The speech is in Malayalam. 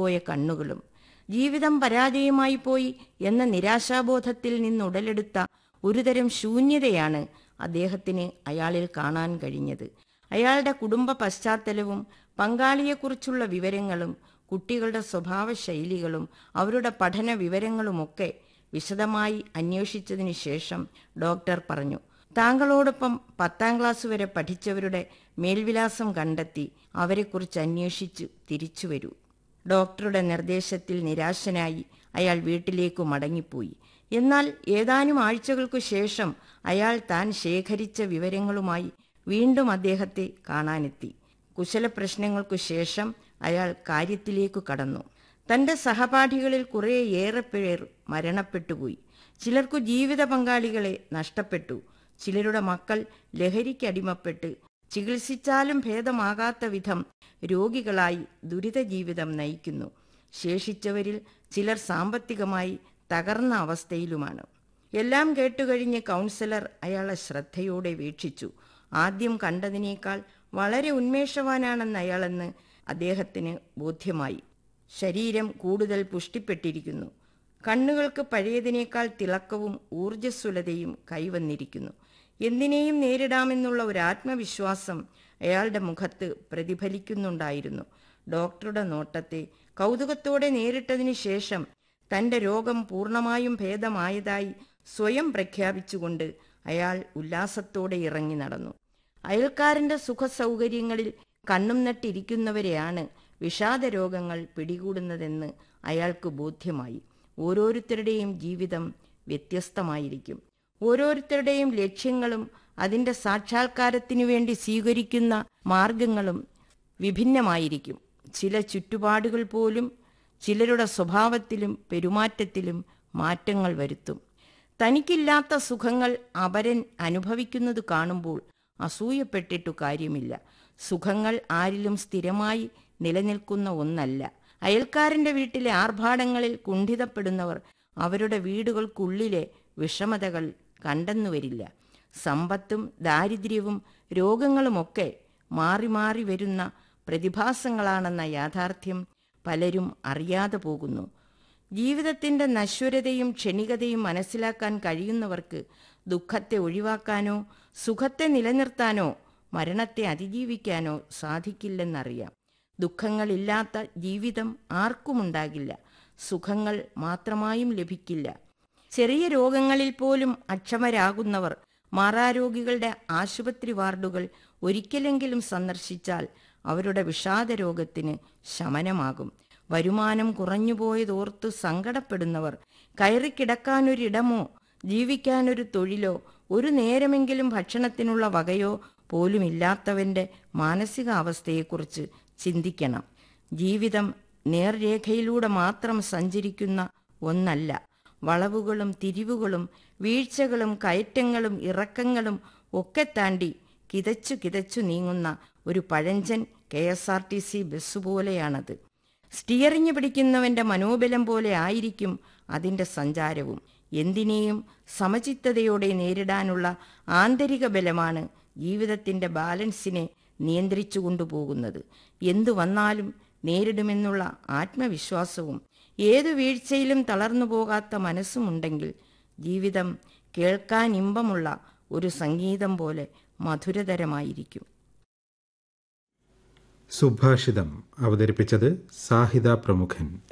നിറഞ്ഞുപോയ കണ്ണുകളും ജീവിതം പരാജയമായി പോയി എന്ന നിരാശാബോധത്തിൽ നിന്നുടലെടുത്ത ഒരുതരം ശൂന്യതയാണ് അദ്ദേഹത്തിന് അയാളിൽ കാണാൻ കഴിഞ്ഞത് അയാളുടെ കുടുംബ പശ്ചാത്തലവും പങ്കാളിയെക്കുറിച്ചുള്ള വിവരങ്ങളും കുട്ടികളുടെ സ്വഭാവ ശൈലികളും അവരുടെ പഠന വിവരങ്ങളുമൊക്കെ വിശദമായി അന്വേഷിച്ചതിന് ശേഷം ഡോക്ടർ പറഞ്ഞു താങ്കളോടൊപ്പം പത്താം ക്ലാസ് വരെ പഠിച്ചവരുടെ മേൽവിലാസം കണ്ടെത്തി അവരെക്കുറിച്ച് അന്വേഷിച്ചു തിരിച്ചു വരൂ ഡോക്ടറുടെ നിർദ്ദേശത്തിൽ നിരാശനായി അയാൾ വീട്ടിലേക്കു മടങ്ങിപ്പോയി എന്നാൽ ഏതാനും ആഴ്ചകൾക്കു ശേഷം അയാൾ താൻ ശേഖരിച്ച വിവരങ്ങളുമായി വീണ്ടും അദ്ദേഹത്തെ കാണാനെത്തി കുശല പ്രശ്നങ്ങൾക്കു ശേഷം അയാൾ കാര്യത്തിലേക്കു കടന്നു തന്റെ സഹപാഠികളിൽ കുറേയേറെ പേർ മരണപ്പെട്ടുപോയി ചിലർക്കു ജീവിത പങ്കാളികളെ നഷ്ടപ്പെട്ടു ചിലരുടെ മക്കൾ ലഹരിക്കടിമപ്പെട്ട് ചികിത്സിച്ചാലും ഭേദമാകാത്ത വിധം രോഗികളായി ദുരിത ജീവിതം നയിക്കുന്നു ശേഷിച്ചവരിൽ ചിലർ സാമ്പത്തികമായി തകർന്ന അവസ്ഥയിലുമാണ് എല്ലാം കേട്ടുകഴിഞ്ഞ് കൗൺസിലർ അയാളെ ശ്രദ്ധയോടെ വീക്ഷിച്ചു ആദ്യം കണ്ടതിനേക്കാൾ വളരെ ഉന്മേഷവാനാണെന്ന് അയാളെന്ന് അദ്ദേഹത്തിന് ബോധ്യമായി ശരീരം കൂടുതൽ പുഷ്ടിപ്പെട്ടിരിക്കുന്നു കണ്ണുകൾക്ക് പഴയതിനേക്കാൾ തിളക്കവും ഊർജ്ജസ്വലതയും കൈവന്നിരിക്കുന്നു എന്തിനേയും നേരിടാമെന്നുള്ള ഒരു ആത്മവിശ്വാസം അയാളുടെ മുഖത്ത് പ്രതിഫലിക്കുന്നുണ്ടായിരുന്നു ഡോക്ടറുടെ നോട്ടത്തെ കൗതുകത്തോടെ നേരിട്ടതിന് ശേഷം തന്റെ രോഗം പൂർണ്ണമായും ഭേദമായതായി സ്വയം പ്രഖ്യാപിച്ചുകൊണ്ട് അയാൾ ഉല്ലാസത്തോടെ ഇറങ്ങി നടന്നു അയൽക്കാരന്റെ സുഖസൗകര്യങ്ങളിൽ കണ്ണും നട്ടിരിക്കുന്നവരെയാണ് വിഷാദ രോഗങ്ങൾ പിടികൂടുന്നതെന്ന് അയാൾക്ക് ബോധ്യമായി ഓരോരുത്തരുടെയും ജീവിതം വ്യത്യസ്തമായിരിക്കും ഓരോരുത്തരുടെയും ലക്ഷ്യങ്ങളും അതിൻ്റെ സാക്ഷാത്കാരത്തിനു വേണ്ടി സ്വീകരിക്കുന്ന മാർഗങ്ങളും വിഭിന്നമായിരിക്കും ചില ചുറ്റുപാടുകൾ പോലും ചിലരുടെ സ്വഭാവത്തിലും പെരുമാറ്റത്തിലും മാറ്റങ്ങൾ വരുത്തും തനിക്കില്ലാത്ത സുഖങ്ങൾ അപരൻ അനുഭവിക്കുന്നത് കാണുമ്പോൾ അസൂയപ്പെട്ടിട്ടു കാര്യമില്ല സുഖങ്ങൾ ആരിലും സ്ഥിരമായി നിലനിൽക്കുന്ന ഒന്നല്ല അയൽക്കാരന്റെ വീട്ടിലെ ആർഭാടങ്ങളിൽ കുണ്ഠിതപ്പെടുന്നവർ അവരുടെ വീടുകൾക്കുള്ളിലെ വിഷമതകൾ കണ്ടെന്നു വരില്ല സമ്പത്തും ദാരിദ്ര്യവും രോഗങ്ങളുമൊക്കെ മാറി മാറി വരുന്ന പ്രതിഭാസങ്ങളാണെന്ന യാഥാർത്ഥ്യം പലരും അറിയാതെ പോകുന്നു ജീവിതത്തിന്റെ നശ്വരതയും ക്ഷണികതയും മനസ്സിലാക്കാൻ കഴിയുന്നവർക്ക് ദുഃഖത്തെ ഒഴിവാക്കാനോ സുഖത്തെ നിലനിർത്താനോ മരണത്തെ അതിജീവിക്കാനോ സാധിക്കില്ലെന്നറിയാം ദുഃഖങ്ങളില്ലാത്ത ജീവിതം ആർക്കുമുണ്ടാകില്ല സുഖങ്ങൾ മാത്രമായും ലഭിക്കില്ല ചെറിയ രോഗങ്ങളിൽ പോലും അക്ഷമരാകുന്നവർ മാറാരോഗികളുടെ ആശുപത്രി വാർഡുകൾ ഒരിക്കലെങ്കിലും സന്ദർശിച്ചാൽ അവരുടെ വിഷാദരോഗത്തിന് ശമനമാകും വരുമാനം കുറഞ്ഞുപോയതോർത്ത് സങ്കടപ്പെടുന്നവർ കയറിക്കിടക്കാനൊരിടമോ ജീവിക്കാനൊരു തൊഴിലോ ഒരു നേരമെങ്കിലും ഭക്ഷണത്തിനുള്ള വകയോ പോലുമില്ലാത്തവന്റെ മാനസികാവസ്ഥയെക്കുറിച്ച് ചിന്തിക്കണം ജീവിതം നേർരേഖയിലൂടെ മാത്രം സഞ്ചരിക്കുന്ന ഒന്നല്ല വളവുകളും തിരിവുകളും വീഴ്ചകളും കയറ്റങ്ങളും ഇറക്കങ്ങളും ഒക്കെ താണ്ടി കിതച്ചു കിതച്ചു നീങ്ങുന്ന ഒരു പഴഞ്ചൻ K S R T C bus പോലെയാണത് സ്റ്റിയറിഞ്ഞ് പിടിക്കുന്നവന്റെ മനോബലം പോലെ ആയിരിക്കും അതിൻ്റെ സഞ്ചാരവും എന്തിനേയും സമചിത്തതയോടെ നേരിടാനുള്ള ആന്തരിക ബലമാണ് ജീവിതത്തിൻ്റെ ബാലൻസിനെ നിയന്ത്രിച്ചു കൊണ്ടുപോകുന്നത് എന്തു വന്നാലും നേരിടുമെന്നുള്ള ആത്മവിശ്വാസവും ഏതു വീഴ്ചയിലും തളർന്നു പോകാത്ത മനസ്സുമുണ്ടെങ്കിൽ ജീവിതം കേൾക്കാൻ ഇമ്പമുള്ള ഒരു സംഗീതം പോലെ മധുരതരമായിരിക്കും സുഭാഷിതം അവതരിപ്പിച്ചത് സാഹിത പ്രമുഖൻ